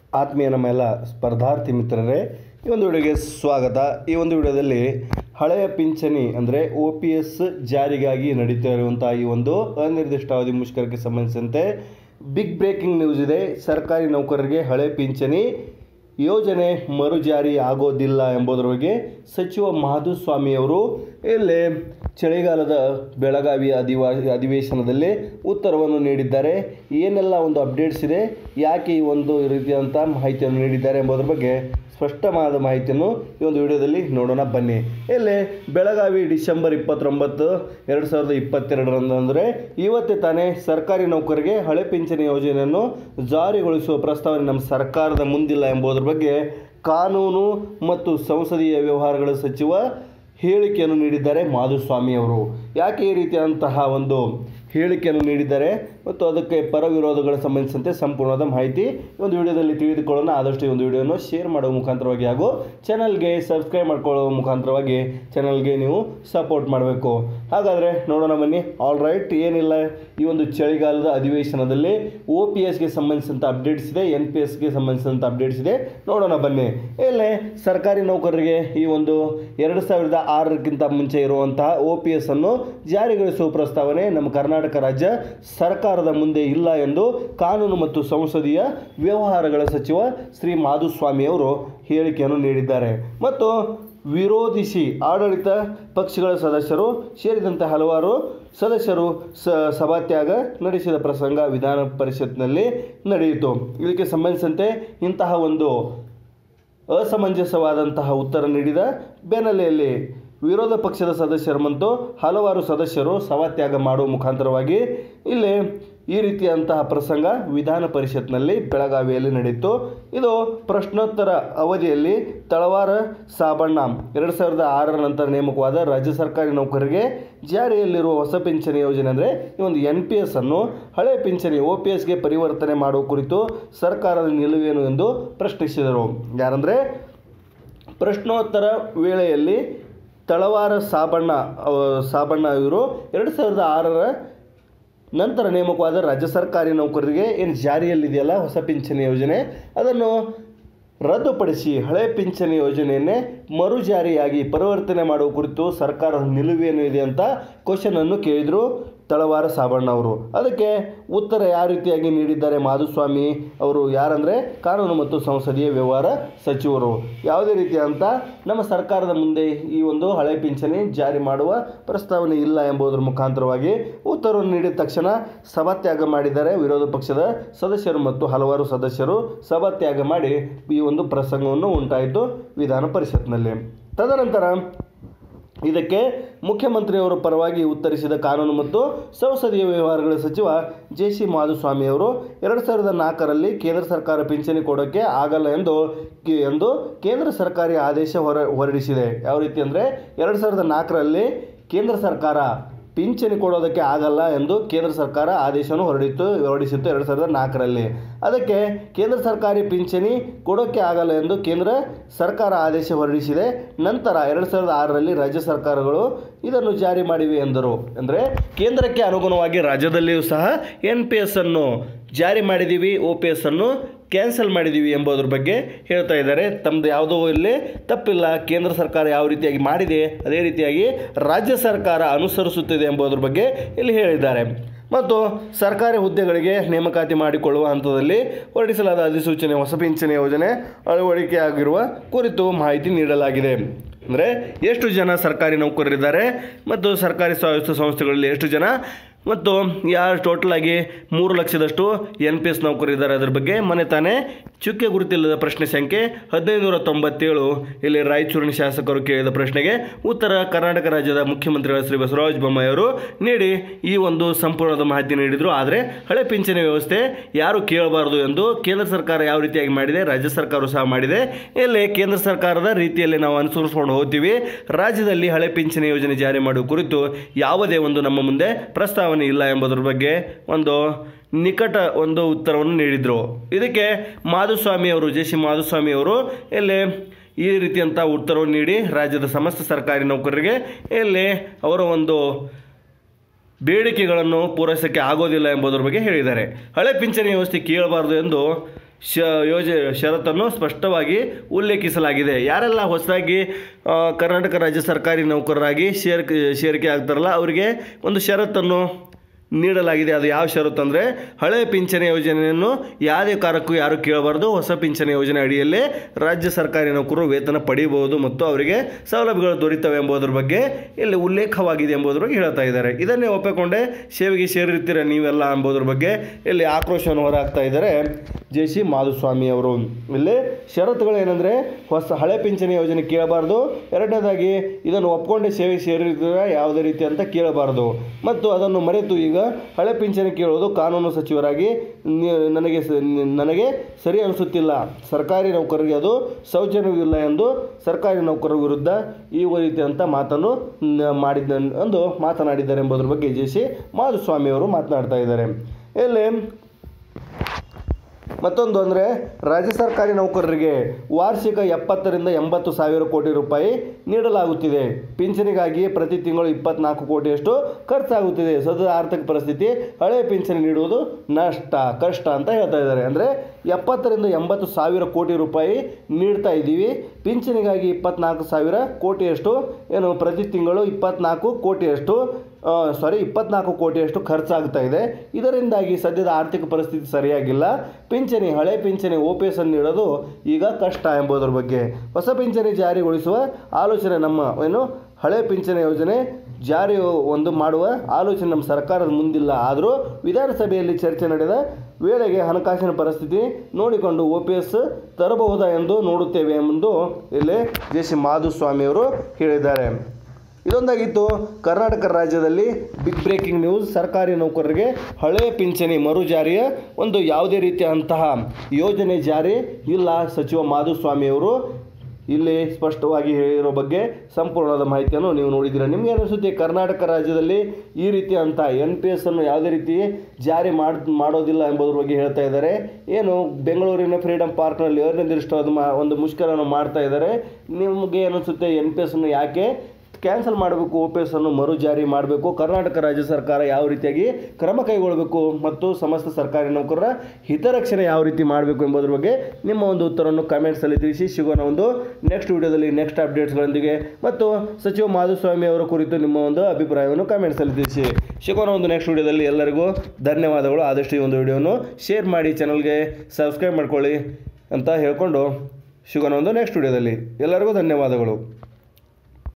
ಆತ್ಮೀಯ ನಮ್ಮ ಎಲ್ಲ ಸ್ಪರ್ಧಾರ್ಥಿ ಮಿತ್ರರೇ ಈ ಒಂದು ವಿಡಿಯೋಗೆ ಸ್ವಾಗತ ಈ ಒಂದು ವಿಡಿಯೋದಲ್ಲಿ ಹಳೆಯ ಪಿಂಚಣಿ ಅಂದರೆ ಒ ಪಿ ಎಸ್ ಜಾರಿಗಾಗಿ ನಡೀತಾ ಇರುವಂಥ ಈ ಒಂದು ಅನಿರ್ದಿಷ್ಟಾವಧಿ ಮುಷ್ಕರಕ್ಕೆ ಸಂಬಂಧಿಸಿದಂತೆ ಬಿಗ್ ಬ್ರೇಕಿಂಗ್ ನ್ಯೂಸ್ ಇದೆ ಸರ್ಕಾರಿ ನೌಕರರಿಗೆ ಹಳೆ ಪಿಂಚಣಿ ಯೋಜನೆ ಮರುಜಾರಿ ಆಗೋದಿಲ್ಲ ಎಂಬುದರ ಬಗ್ಗೆ ಸಚಿವ ಮಾಧುಸ್ವಾಮಿಯವರು ಇಲ್ಲಿ ಚಳಿಗಾಲದ ಬೆಳಗಾವಿ ಅಧಿವಾ ಅಧಿವೇಶನದಲ್ಲಿ ಉತ್ತರವನ್ನು ನೀಡಿದ್ದಾರೆ ಏನೆಲ್ಲ ಒಂದು ಅಪ್ಡೇಟ್ಸ್ ಇದೆ ಯಾಕೆ ಈ ಒಂದು ರೀತಿಯಾದಂಥ ಮಾಹಿತಿಯನ್ನು ನೀಡಿದ್ದಾರೆ ಎಂಬುದರ ಬಗ್ಗೆ ಸ್ಪಷ್ಟವಾದ ಮಾಹಿತಿಯನ್ನು ಈ ಒಂದು ವಿಡಿಯೋದಲ್ಲಿ ನೋಡೋಣ ಬನ್ನಿ ಇಲ್ಲಿ ಬೆಳಗಾವಿ ಡಿಸೆಂಬರ್ ಇಪ್ಪತ್ತೊಂಬತ್ತು ಎರಡು ಸಾವಿರದ ಇಪ್ಪತ್ತೆರಡರಂದು ಅಂದರೆ ಇವತ್ತೇ ತಾನೇ ಸರ್ಕಾರಿ ನೌಕರರಿಗೆ ಹಳೆ ಪಿಂಚಣಿ ಯೋಜನೆಯನ್ನು ಜಾರಿಗೊಳಿಸುವ ಪ್ರಸ್ತಾವನೆ ನಮ್ಮ ಸರ್ಕಾರದ ಮುಂದಿಲ್ಲ ಎಂಬುದರ ಬಗ್ಗೆ ಕಾನೂನು ಮತ್ತು ಸಂಸದೀಯ ವ್ಯವಹಾರಗಳ ಸಚಿವ ಹೇಳಿಕೆಯನ್ನು ನೀಡಿದ್ದಾರೆ ಮಾಧುಸ್ವಾಮಿ ಅವರು ಯಾಕೆ ಈ ರೀತಿಯಾದಂತಹ ಒಂದು ಹೇಳಿಕೆಯನ್ನು ನೀಡಿದ್ದಾರೆ ಮತ್ತು ಅದಕ್ಕೆ ಪರ ವಿರೋಧಗಳ ಸಂಬಂಧಿಸಿದಂತೆ ಸಂಪೂರ್ಣವಾದ ಮಾಹಿತಿ ಈ ಒಂದು ವಿಡಿಯೋದಲ್ಲಿ ತಿಳಿದುಕೊಳ್ಳೋಣ ಆದಷ್ಟು ಈ ಒಂದು ವಿಡಿಯೋನ ಶೇರ್ ಮಾಡುವ ಮುಖಾಂತರವಾಗಿ ಹಾಗೂ ಚಾನಲ್ಗೆ ಸಬ್ಸ್ಕ್ರೈಬ್ ಮಾಡ್ಕೊಳ್ಳುವ ಮುಖಾಂತರವಾಗಿ ಚಾನಲ್ಗೆ ನೀವು ಸಪೋರ್ಟ್ ಮಾಡಬೇಕು ಹಾಗಾದರೆ ನೋಡೋಣ ಬನ್ನಿ ಆಲ್ ರೈಟ್ ಏನಿಲ್ಲ ಈ ಒಂದು ಚಳಿಗಾಲದ ಅಧಿವೇಶನದಲ್ಲಿ ಒ ಪಿ ಎಸ್ಗೆ ಸಂಬಂಧಿಸಿದಂಥ ಅಪ್ಡೇಟ್ಸ್ ಇದೆ ಎನ್ ಪಿ ಎಸ್ಗೆ ಸಂಬಂಧಿಸಿದಂಥ ಅಪ್ಡೇಟ್ಸ್ ಇದೆ ನೋಡೋಣ ಬನ್ನಿ ಇಲ್ಲೇ ಸರ್ಕಾರಿ ನೌಕರರಿಗೆ ಈ ಒಂದು ಎರಡು ಸಾವಿರದ ಆರಕ್ಕಿಂತ ಮುಂಚೆ ಇರುವಂತಹ ಒ ಪಿ ಎಸ್ ಅನ್ನು ಜಾರಿಗೊಳಿಸುವ ಪ್ರಸ್ತಾವನೆ ನಮ್ಮ ಕರ್ನಾಟಕ ರಾಜ್ಯ ಸರ್ಕಾರದ ಮುಂದೆ ಇಲ್ಲ ಎಂದು ಕಾನೂನು ಮತ್ತು ಸಂಸದೀಯ ವ್ಯವಹಾರಗಳ ಸಚಿವ ಶ್ರೀ ಮಾಧುಸ್ವಾಮಿ ಅವರು ಹೇಳಿಕೆಯನ್ನು ನೀಡಿದ್ದಾರೆ ಮತ್ತು ವಿರೋಧಿಸಿ ಆಡಳಿತ ಪಕ್ಷಗಳ ಸದಸ್ಯರು ಸೇರಿದಂತೆ ಹಲವಾರು ಸದಸ್ಯರು ಸ ಸಭಾತ್ಯಾಗ ನಡೆಸಿದ ಪ್ರಸಂಗ ವಿಧಾನ ಪರಿಷತ್ನಲ್ಲಿ ನಡೆಯಿತು ಇದಕ್ಕೆ ಸಂಬಂಧಿಸಿದಂತೆ ಇಂತಹ ಒಂದು ಅಸಮಂಜಸವಾದಂತಹ ಉತ್ತರ ನೀಡಿದ ಬೆನ್ನಲೆಯಲ್ಲಿ ವಿರೋಧ ಪಕ್ಷದ ಸದಸ್ಯರು ಮತ್ತು ಹಲವಾರು ಸದಸ್ಯರು ಸಭಾತ್ಯಾಗ ಮಾಡುವ ಮುಖಾಂತರವಾಗಿ ಇಲ್ಲಿ ಈ ರೀತಿಯಂತಹ ಪ್ರಸಂಗ ವಿಧಾನ ಪರಿಷತ್ನಲ್ಲಿ ಬೆಳಗಾವಿಯಲ್ಲಿ ನಡೆಯಿತು ಇದು ಪ್ರಶ್ನೋತ್ತರ ಅವಧಿಯಲ್ಲಿ ತಳವಾರ ಸಾಬಣ್ಣ ಎರಡು ಸಾವಿರದ ಆರರ ನಂತರ ನೇಮಕವಾದ ರಾಜ್ಯ ಸರ್ಕಾರಿ ನೌಕರರಿಗೆ ಜಾರಿಯಲ್ಲಿರುವ ಹೊಸ ಪಿಂಚಣಿ ಯೋಜನೆ ಅಂದರೆ ಈ ಒಂದು ಎನ್ ಪಿ ಎಸ್ ಅನ್ನು ಹಳೆ ಪಿಂಚಣಿ ಒ ಪಿ ಎಸ್ಗೆ ಪರಿವರ್ತನೆ ಮಾಡುವ ಕುರಿತು ಸರ್ಕಾರದ ನಿಲುವೇನು ಎಂದು ಪ್ರಶ್ನಿಸಿದರು ಯಾರಂದರೆ ಪ್ರಶ್ನೋತ್ತರ ವೇಳೆಯಲ್ಲಿ ತಳವಾರ ಸಾಬಣ್ಣ ಅವ- ಸಾಬಣ್ಣ ಇವರು ಎರಡು ಸಾವಿರದ ಆರರ ನಂತರ ನೇಮಕವಾದ ರಾಜ್ಯ ಸರ್ಕಾರಿ ನೌಕರರಿಗೆ ಏನು ಜಾರಿಯಲ್ಲಿದೆಯಲ್ಲ ಹೊಸ ಪಿಂಚಣಿ ಯೋಜನೆ ಅದನ್ನು ರದ್ದುಪಡಿಸಿ ಹಳೆ ಪಿಂಚಣಿ ಯೋಜನೆಯನ್ನೇ ಮರು ಜಾರಿಯಾಗಿ ಪರಿವರ್ತನೆ ಮಾಡುವ ಕುರಿತು ಸರ್ಕಾರದ ನಿಲುವೇನು ಇದೆ ಅಂತ ಕ್ವಶನನ್ನು ಕೇಳಿದರು ತಳವಾರ ಸಾಬಣ್ಣ ಅವರು ಅದಕ್ಕೆ ಉತ್ತರ ಯಾವ ರೀತಿಯಾಗಿ ನೀಡಿದ್ದಾರೆ ಮಾಧುಸ್ವಾಮಿ ಅವರು ಯಾರಂದರೆ ಕಾನೂನು ಮತ್ತು ಸಂಸದೀಯ ವ್ಯವಹಾರ ಸಚಿವರು ಯಾವುದೇ ರೀತಿಯಾದಂಥ ನಮ್ಮ ಸರ್ಕಾರದ ಮುಂದೆ ಈ ಒಂದು ಹಳೆ ಪಿಂಚಣಿ ಜಾರಿ ಮಾಡುವ ಪ್ರಸ್ತಾವನೆ ಇಲ್ಲ ಎಂಬುದರ ಮುಖಾಂತರವಾಗಿ ಉತ್ತರವನ್ನು ನೀಡಿದ ತಕ್ಷಣ ಸಭಾತ್ಯಾಗ ಮಾಡಿದ್ದಾರೆ ವಿರೋಧ ಪಕ್ಷದ ಸದಸ್ಯರು ಮತ್ತು ಹಲವಾರು ಸದಸ್ಯರು ಸಭಾತ್ಯಾಗ ಮಾಡಿ ಈ ಒಂದು ಪ್ರಸಂಗವನ್ನು ಉಂಟಾಯಿತು ವಿಧಾನ ಪರಿಷತ್ನಲ್ಲಿ ತದನಂತರ ಇದಕ್ಕೆ ಮುಖ್ಯಮಂತ್ರಿಯವರ ಪರವಾಗಿ ಉತ್ತರಿಸಿದ ಕಾನೂನು ಮತ್ತು ಸಂಸದೀಯ ವ್ಯವಹಾರಗಳ ಸಚಿವ ಜೆ ಸಿ ಮಾಧುಸ್ವಾಮಿ ಅವರು ಎರಡು ಸಾವಿರದ ನಾಲ್ಕರಲ್ಲಿ ಕೇಂದ್ರ ಸರ್ಕಾರ ಪಿಂಚಣಿ ಕೊಡೋಕ್ಕೆ ಆಗಲ್ಲ ಎಂದು ಕಿ- ಎಂದು ಕೇಂದ್ರ ಸರ್ಕಾರಿ ಆದೇಶ ಹೊರ ಹೊರಡಿಸಿದೆ ಯಾವ ರೀತಿ ಅಂದರೆ ಎರಡು ಸಾವಿರದ ನಾಲ್ಕರಲ್ಲಿ ಕೇಂದ್ರ ಸರ್ಕಾರ ಪಿಂಚಣಿ ಕೊಡೋದಕ್ಕೆ ಆಗಲ್ಲ ಎಂದು ಕೇಂದ್ರ ಸರ್ಕಾರ ಆದೇಶವನ್ನು ಹೊರಡಿತು ಹೊರಡಿಸಿತ್ತು ಎರಡು ಸಾವಿರದ ನಾಲ್ಕರಲ್ಲಿ ಅದಕ್ಕೆ ಕೇಂದ್ರ ಸರ್ಕಾರಿ ಪಿಂಚಣಿ ಕೊಡೋಕ್ಕೆ ಆಗಲ್ಲ ಎಂದು ಕೇಂದ್ರ ಸರ್ಕಾರ ಆದೇಶ ಹೊರಡಿಸಿದೆ ನಂತರ ಎರಡು ಸಾವಿರದ ಆರರಲ್ಲಿ ರಾಜ್ಯ ಸರ್ಕಾರಗಳು ಇದನ್ನು ಜಾರಿ ಮಾಡಿವೆ ಎಂದರು ಅಂದರೆ ಕೇಂದ್ರಕ್ಕೆ ಅನುಗುಣವಾಗಿ ರಾಜ್ಯದಲ್ಲಿಯೂ ಸಹ ಎನ್ ಪಿ ಎಸ್ ಅನ್ನು ಜಾರಿ ಮಾಡಿದ್ದೀವಿ ಒ ಪಿ ಎಸ್ ಅನ್ನು ಕ್ಯಾನ್ಸಲ್ ಮಾಡಿದ್ದೀವಿ ಎಂಬುದರ ಬಗ್ಗೆ ಹೇಳ್ತಾ ಇದ್ದಾರೆ ತಮ್ಮದು ಯಾವುದೋ ಇಲ್ಲಿ ತಪ್ಪಿಲ್ಲ ಕೇಂದ್ರ ಸರ್ಕಾರ ಯಾವ ರೀತಿಯಾಗಿ ಮಾಡಿದೆ ಅದೇ ರೀತಿಯಾಗಿ ರಾಜ್ಯ ಸರ್ಕಾರ ಅನುಸರಿಸುತ್ತಿದೆ ಎಂಬುದರ ಬಗ್ಗೆ ಇಲ್ಲಿ ಹೇಳಿದ್ದಾರೆ ಮತ್ತು ಸರ್ಕಾರಿ ಹುದ್ದೆಗಳಿಗೆ ನೇಮಕಾತಿ ಮಾಡಿಕೊಳ್ಳುವ ಹಂತದಲ್ಲಿ ಹೊರಡಿಸಲಾದ ಅಧಿಸೂಚನೆ ಹೊಸ ಪಿಂಚಣಿ ಯೋಜನೆ ಅಳವಡಿಕೆಯಾಗಿರುವ ಕುರಿತು ಮಾಹಿತಿ ನೀಡಲಾಗಿದೆ ಅಂದರೆ ಎಷ್ಟು ಜನ ಸರ್ಕಾರಿ ನೌಕರರಿದ್ದಾರೆ ಮತ್ತು ಸರ್ಕಾರಿ ಸ್ವಾಯತ್ತ ಸಂಸ್ಥೆಗಳಲ್ಲಿ ಎಷ್ಟು ಜನ ಮತ್ತು ಯಾರು ಟೋಟಲ್ ಆಗಿ ಮೂರು ಲಕ್ಷದಷ್ಟು ಎನ್ ಪಿ ಎಸ್ ನೌಕರರಿದ್ದಾರೆ ಅದರ ಬಗ್ಗೆ ಮೊನ್ನೆ ತಾನೇ ಚುಕ್ಕೆ ಗುರುತಿಲ್ಲದ ಪ್ರಶ್ನೆ ಸಂಖ್ಯೆ ಹದಿನೈದು ನೂರ ತೊಂಬತ್ತೇಳು ಇಲ್ಲಿ ರಾಯಚೂರಿನ ಶಾಸಕರು ಕೇಳಿದ ಪ್ರಶ್ನೆಗೆ ಉತ್ತರ ಕರ್ನಾಟಕ ರಾಜ್ಯದ ಮುಖ್ಯಮಂತ್ರಿಗಳ ಶ್ರೀ ಬಸವರಾಜ ಬೊಮ್ಮಾಯಿ ಅವರು ನೀಡಿ ಈ ಒಂದು ಸಂಪೂರ್ಣದ ಮಾಹಿತಿ ನೀಡಿದರು ಆದರೆ ಹಳೆ ಪಿಂಚಣಿ ವ್ಯವಸ್ಥೆ ಯಾರು ಕೇಳಬಾರದು ಎಂದು ಕೇಂದ್ರ ಸರ್ಕಾರ ಯಾವ ರೀತಿಯಾಗಿ ಮಾಡಿದೆ ರಾಜ್ಯ ಸರ್ಕಾರವು ಸಹ ಮಾಡಿದೆ ಇಲ್ಲಿ ಕೇಂದ್ರ ಸರ್ಕಾರದ ರೀತಿಯಲ್ಲಿ ನಾವು ಅನುಸರಿಸ್ಕೊಂಡು ಹೋಗ್ತೀವಿ ರಾಜ್ಯದಲ್ಲಿ ಹಳೆ ಪಿಂಚಣಿ ಯೋಜನೆ ಜಾರಿ ಮಾಡುವ ಕುರಿತು ಯಾವುದೇ ಒಂದು ನಮ್ಮ ಮುಂದೆ ಪ್ರಸ್ತಾವನೆ ಇಲ್ಲ ಎಂಬುದರ ಬಗ್ಗೆ ಒಂದು ನಿಕಟ ಒಂದು ಉತ್ತರವನ್ನು ನೀಡಿದರು ಇದಕ್ಕೆ ಮಾಧುಸ್ವಾಮಿ ಅವರು ಜೆ ಸಿ ಮಾಧುಸ್ವಾಮಿ ಅವರು ಇಲ್ಲಿ ಈ ರೀತಿಯಂಥ ಉತ್ತರವನ್ನು ನೀಡಿ ರಾಜ್ಯದ ಸಮಸ್ತ ಸರ್ಕಾರಿ ನೌಕರರಿಗೆ ಇಲ್ಲಿ ಅವರ ಒಂದು ಬೇಡಿಕೆಗಳನ್ನು ಪೂರೈಸೋಕ್ಕೆ ಆಗೋದಿಲ್ಲ ಎಂಬುದರ ಬಗ್ಗೆ ಹೇಳಿದ್ದಾರೆ ಹಳೆ ಪಿಂಚಣಿ ವ್ಯವಸ್ಥೆ ಕೇಳಬಾರದು ಎಂದು ಶ ಯೋಜ ಷರತ್ತನ್ನು ಸ್ಪಷ್ಟವಾಗಿ ಉಲ್ಲೇಖಿಸಲಾಗಿದೆ ಯಾರೆಲ್ಲ ಹೊಸದಾಗಿ ಆ, ಕರ್ನಾಟಕ ರಾಜ್ಯ ಸರ್ಕಾರಿ ನೌಕರರಾಗಿ ಶೇರ್ ಸೇರಿಕೆ ಆಗ್ತಾರಲ್ಲ ಅವರಿಗೆ ಒಂದು ಷರತ್ತನ್ನು ನೀಡಲಾಗಿದೆ ಅದು ಯಾವ ಷರತ್ತು ಅಂದರೆ ಹಳೆ ಪಿಂಚಣಿ ಯೋಜನೆಯನ್ನು ಯಾವುದೇ ಕಾರಣಕ್ಕೂ ಯಾರು ಕೇಳಬಾರ್ದು ಹೊಸ ಪಿಂಚಣಿ ಯೋಜನೆ ಅಡಿಯಲ್ಲೇ ರಾಜ್ಯ ಸರ್ಕಾರಿ ನೌಕರರು ವೇತನ ಪಡೆಯಬಹುದು ಮತ್ತು ಅವರಿಗೆ ಸೌಲಭ್ಯಗಳು ದೊರೀತವೆ ಎಂಬುದರ ಬಗ್ಗೆ ಇಲ್ಲಿ ಉಲ್ಲೇಖವಾಗಿದೆ ಎಂಬುದರ ಬಗ್ಗೆ ಹೇಳ್ತಾ ಇದ್ದಾರೆ ಇದನ್ನೇ ಒಪ್ಪಿಕೊಂಡೆ ಸೇವೆಗೆ ಸೇರಿರ್ತೀರ ನೀವೆಲ್ಲ ಎಂಬುದರ ಬಗ್ಗೆ ಇಲ್ಲಿ ಆಕ್ರೋಶವನ್ನು ಹೊರಹಾಕ್ತಾ ಇದ್ದಾರೆ ಜೆ ಸಿ ಮಾಧುಸ್ವಾಮಿ ಅವರು ಇಲ್ಲಿ ಷರತ್ತುಗಳು ಏನಂದರೆ ಹೊಸ ಹಳೆ ಪಿಂಚಣಿ ಯೋಜನೆ ಕೇಳಬಾರ್ದು ಎರಡನೇದಾಗಿ ಇದನ್ನು ಒಪ್ಕೊಂಡೆ ಸೇವೆ ಸೇರಿರ್ತೀರ ಯಾವುದೇ ರೀತಿ ಅಂತ ಕೇಳಬಾರ್ದು ಮತ್ತು ಅದನ್ನು ಮರೆತು ಈಗ ಹಳೆ ಪಿಂಚಣಿ ಕೇಳೋದು ಕಾನೂನು ಸಚಿವರಾಗಿ ನಿ- ನನಗೆ ಸ- ನಿ- ನನಗೆ ಸರಿ ಅನಿಸುತ್ತಿಲ್ಲ ಸರ್ಕಾರಿ ನೌಕರರಿಗೆ ಅದು ಸೌಜನ್ಯವಿಲ್ಲ ಎಂದು ಸರ್ಕಾರಿ ನೌಕರರ ವಿರುದ್ಧ ಈ ರೀತಿಯಂಥ ಮಾತನ್ನು ನ- ಮಾಡಿದ್ದ ಎಂದು ಮಾತನಾಡಿದ್ದಾರೆ ಎಂಬುದರ ಬಗ್ಗೆ ಜೆ ಸಿ ಮಾಧುಸ್ವಾಮಿ ಅವರು ಮಾತನಾಡ್ತಾ ಇದ್ದಾರೆ ಇಲ್ಲಿ ಮತ್ತೊಂದು ಅಂದರೆ ರಾಜ್ಯ ಸರ್ಕಾರಿ ನೌಕರರಿಗೆ ವಾರ್ಷಿಕ ಎಪ್ಪತ್ತರಿಂದ ಎಂಬತ್ತು ಸಾವಿರ ಕೋಟಿ ರೂಪಾಯಿ ನೀಡಲಾಗುತ್ತಿದೆ ಪಿಂಚಣಿಗಾಗಿ ಪ್ರತಿ ತಿಂಗಳು ಇಪ್ಪತ್ನಾಲ್ಕು ಕೋಟಿಯಷ್ಟು ಖರ್ಚಾಗುತ್ತಿದೆ ಸದ್ಯದ ಆರ್ಥಿಕ ಪರಿಸ್ಥಿತಿ ಹಳೆಯ ಪಿಂಚಣಿ ನೀಡುವುದು ನಷ್ಟ ಕಷ್ಟ ಅಂತ ಹೇಳ್ತಾ ಇದ್ದಾರೆ ಅಂದರೆ ಎಪ್ಪತ್ತರಿಂದ ಎಂಬತ್ತು ಸಾವಿರ ಕೋಟಿ ರೂಪಾಯಿ ನೀಡ್ತಾ ಇದ್ದೀವಿ ಪಿಂಚಣಿಗಾಗಿ ಇಪ್ಪತ್ನಾಲ್ಕು ಸಾವಿರ ಕೋಟಿಯಷ್ಟು ಏನು ಪ್ರತಿ ತಿಂಗಳು ಇಪ್ಪತ್ನಾಲ್ಕು ಕೋಟಿಯಷ್ಟು ಸಾರಿ ಇಪ್ಪತ್ನಾಲ್ಕು ಕೋಟಿಯಷ್ಟು ಖರ್ಚಾಗ್ತಾ ಇದೆ ಇದರಿಂದಾಗಿ ಸದ್ಯದ ಆರ್ಥಿಕ ಪರಿಸ್ಥಿತಿ ಸರಿಯಾಗಿಲ್ಲ ಪಿಂಚಣಿ ಹಳೆ ಪಿಂಚಣಿ ಓ ಪಿ ಎಸ್ ಅನ್ನು ನೀಡೋದು ಈಗ ಕಷ್ಟ ಎಂಬುದರ ಬಗ್ಗೆ ಹೊಸ ಪಿಂಚಣಿ ಜಾರಿಗೊಳಿಸುವ ಆಲೋಚನೆ ನಮ್ಮ ಏನು ಹಳೆ ಪಿಂಚಣಿ ಯೋಜನೆ ಜಾರಿ ಒಂದು ಮಾಡುವ ಆಲೋಚನೆ ನಮ್ಮ ಸರ್ಕಾರದ ಮುಂದಿಲ್ಲ ಆದರೂ ವಿಧಾನಸಭೆಯಲ್ಲಿ ಚರ್ಚೆ ನಡೆದ ವೇಳೆಗೆ ಹಣಕಾಸಿನ ಪರಿಸ್ಥಿತಿ ನೋಡಿಕೊಂಡು ಒ ಪಿ ಎಸ್ ತರಬಹುದಾ ಎಂದು ನೋಡುತ್ತೇವೆ ಎಂದು ಇಲ್ಲಿ ಜೆ ಸಿ ಮಾಧುಸ್ವಾಮಿಯವರು ಹೇಳಿದ್ದಾರೆ ಇದೊಂದಾಗಿತ್ತು ಕರ್ನಾಟಕ ರಾಜ್ಯದಲ್ಲಿ ಬಿಗ್ ಬ್ರೇಕಿಂಗ್ ನ್ಯೂಸ್ ಸರ್ಕಾರಿ ನೌಕರರಿಗೆ ಹಳೆಯ ಪಿಂಚಣಿ ಮರು ಜಾರಿಯ ಒಂದು ಯಾವುದೇ ರೀತಿಯಂತಹ ಯೋಜನೆ ಜಾರಿ ಇಲ್ಲ ಸಚಿವ ಮಾಧುಸ್ವಾಮಿಯವರು ಇಲ್ಲಿ ಸ್ಪಷ್ಟವಾಗಿ ಹೇಳಿರೋ ಬಗ್ಗೆ ಸಂಪೂರ್ಣವಾದ ಮಾಹಿತಿಯನ್ನು ನೀವು ನೋಡಿದ್ದೀರಾ ನಿಮ್ಗೆ ಅನಿಸುತ್ತೆ ಕರ್ನಾಟಕ ರಾಜ್ಯದಲ್ಲಿ ಈ ರೀತಿಯಂಥ ಎನ್ ಪಿ ಎಸ್ ಅನ್ನು ಯಾವುದೇ ರೀತಿ ಜಾರಿ ಮಾಡ್ ಮಾಡೋದಿಲ್ಲ ಎಂಬುದ್ರ ಬಗ್ಗೆ ಹೇಳ್ತಾ ಇದ್ದಾರೆ ಏನು ಬೆಂಗಳೂರಿನ ಫ್ರೀಡಮ್ ಪಾರ್ಕ್ನಲ್ಲಿ ಅನಿರ್ದಿಷ್ಟವಾದ ಮಾ ಒಂದು ಮುಷ್ಕರವನ್ನು ಮಾಡ್ತಾ ಇದ್ದಾರೆ ನಿಮಗೆ ಅನಿಸುತ್ತೆ ಎನ್ ಪಿ ಎಸ್ ಅನ್ನು ಯಾಕೆ ಕ್ಯಾನ್ಸಲ್ ಮಾಡಬೇಕು ಒ ಪಿ ಎಸ್ ಅನ್ನು ಮರು ಜಾರಿ ಮಾಡಬೇಕು ಕರ್ನಾಟಕ ರಾಜ್ಯ ಸರ್ಕಾರ ಯಾವ ರೀತಿಯಾಗಿ ಕ್ರಮ ಕೈಗೊಳ್ಳಬೇಕು ಮತ್ತು ಸಮಸ್ತ ಸರ್ಕಾರಿ ನೌಕರರ ಹಿತರಕ್ಷಣೆ ಯಾವ ರೀತಿ ಮಾಡಬೇಕು ಎಂಬುದರ ಬಗ್ಗೆ ನಿಮ್ಮ ಒಂದು ಉತ್ತರವನ್ನು ಕಮೆಂಟ್ಸಲ್ಲಿ ತಿಳಿಸಿ ಸಿಗೋಣ ಒಂದು ನೆಕ್ಸ್ಟ್ ವಿಡಿಯೋದಲ್ಲಿ ನೆಕ್ಸ್ಟ್ ಅಪ್ಡೇಟ್ಸ್ಗಳೊಂದಿಗೆ ಮತ್ತು ಸಚಿವ ಮಾಧುಸ್ವಾಮಿ ಅವರ ಕುರಿತು ನಿಮ್ಮ ಒಂದು ಅಭಿಪ್ರಾಯವನ್ನು ಕಮೆಂಟ್ಸಲ್ಲಿ ತಿಳಿಸಿ ಸಿಗೋಣ ಒಂದು ನೆಕ್ಸ್ಟ್ ವಿಡಿಯೋದಲ್ಲಿ ಎಲ್ಲರಿಗೂ ಧನ್ಯವಾದಗಳು ಆದಷ್ಟು ಈ ಒಂದು ವಿಡಿಯೋವನ್ನು ಶೇರ್ ಮಾಡಿ ಚಾನಲ್ಗೆ ಸಬ್ಸ್ಕ್ರೈಬ್ ಮಾಡ್ಕೊಳ್ಳಿ ಅಂತ ಹೇಳ್ಕೊಂಡು ಸಿಗೋಣ ಒಂದು ನೆಕ್ಸ್ಟ್ ವಿಡಿಯೋದಲ್ಲಿ ಎಲ್ಲರಿಗೂ ಧನ್ಯವಾದಗಳು